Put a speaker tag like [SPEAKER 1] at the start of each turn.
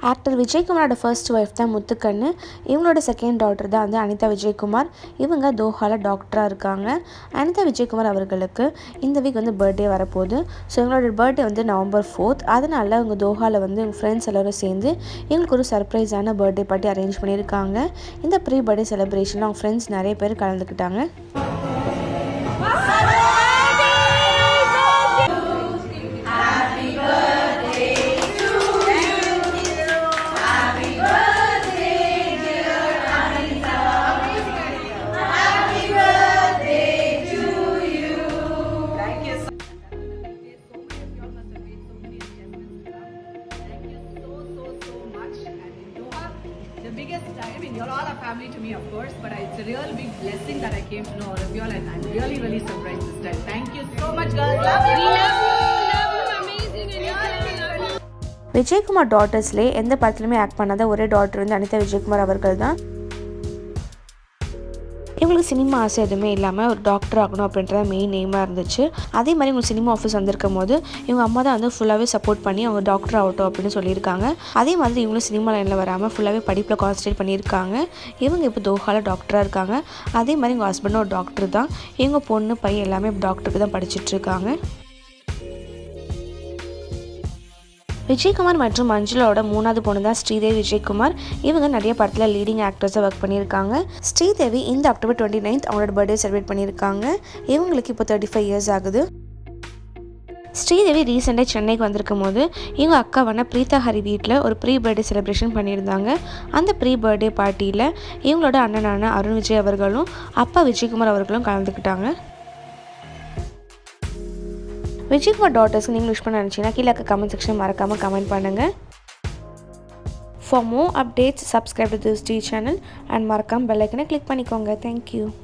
[SPEAKER 1] Actor விஜயகுமாரோட first wife தான் முத்துக்கண்ணு இவங்களோட second daughter தான் வந்து அனிதா விஜயகுமார் இவங்க தோஹால டாக்டராக இருக்காங்க அனிதா விஜயகுமார் அவர்களுக்கு இந்த வீக் வந்து பர்த்டே வரப்போகுது ஸோ இவங்களோட பர்த்டே வந்து நவம்பர் ஃபோர்த் அதனால் அவங்க தோஹாவில் வந்து எங்கள் ஃப்ரெண்ட்ஸ் எல்லோரும் சேர்ந்து எங்களுக்கு ஒரு சர்ப்ரைஸான பர்த்டே பார்ட்டி அரேஞ்ச் பண்ணியிருக்காங்க இந்த ப்ரீ பர்த்டே செலிப்ரேஷனில் அவங்க ஃப்ரெண்ட்ஸ் நிறைய பேர் கலந்துக்கிட்டாங்க
[SPEAKER 2] Thank you so so many of y'all must have made so many adjustments for us. Thank you so, so, so much. And in Doha, the biggest, I mean, you're all a family to me, of course, but it's a real big blessing that I came to know all of y'all, and I'm really, really surprised this time. Thank you so much, girls. Love you.
[SPEAKER 1] Vijayakumar டாட்டர்ஸ்லேயே எந்த படத்துலையுமே act பண்ணாத ஒரே daughter வந்து அனிதா விஜயகுமார் அவர்கள் தான் இவங்களுக்கு cinema ஆசை எதுவுமே இல்லாமல் ஒரு டாக்டர் ஆகணும் அப்படின்றத மெயின் எய்மாக இருந்துச்சு அதே மாதிரி இவங்க சினிமா ஆஃபீஸ் வந்திருக்கும் போது இவங்க அம்மா தான் வந்து ஃபுல்லாகவே சப்போர்ட் பண்ணி அவங்க டாக்டர் ஆகட்டும் அப்படின்னு சொல்லியிருக்காங்க அதே மாதிரி இவங்களும் சினிமா லைனில் வராமல் ஃபுல்லாகவே படிப்பில் கான்சன்ட்ரேட் பண்ணியிருக்காங்க இவங்க இப்போ தோஹாவில் டாக்டராக இருக்காங்க அதே மாதிரி இவங்க ஹஸ்பண்டும் ஒரு டாக்டர் தான் இவங்க பொண்ணு பையன் எல்லாமே டாக்டருக்கு தான் படிச்சுட்டு இருக்காங்க விஜயகுமார் மற்றும் மஞ்சுளாவோட மூணாவது பொண்ணு தான் ஸ்ரீதேவி விஜயகுமார் இவங்க நிறைய படத்தில் லீடிங் ஆக்டர்ஸாக ஒர்க் பண்ணியிருக்காங்க ஸ்ரீதேவி இந்த அக்டோபர் டுவெண்ட்டி நைன்த் அவங்களோட பர்த்டே செலிப்ரேட் பண்ணியிருக்காங்க இவங்களுக்கு இப்போ தேர்ட்டி ஃபைவ் இயர்ஸ் ஆகுது ஸ்ரீதேவி ரீசெண்டாக சென்னைக்கு வந்திருக்கும் போது இவங்க அக்காவான பிரீதா ஹரி வீட்டில் ஒரு ப்ரீ பர்த்டே செலிப்ரேஷன் பண்ணியிருந்தாங்க அந்த ப்ரீ பர்த்டே பார்ட்டியில் இவங்களோட அண்ணனான அருண் விஜய் அவர்களும் அப்பா விஜயகுமார் அவர்களும் கலந்துக்கிட்டாங்க விஜயகுமார் டாட்டர்ஸ்க்கு நீங்கள் விஷ் பண்ண நினச்சிங்கன்னா கீழே கமெண்ட் செக்ஷன் மறக்காமல் கமெண்ட் பண்ணுங்கள் for more updates subscribe to this the channel and மறக்காமல் பெல் ஐக்கனை கிளிக் பண்ணிக்கோங்க தேங்க்யூ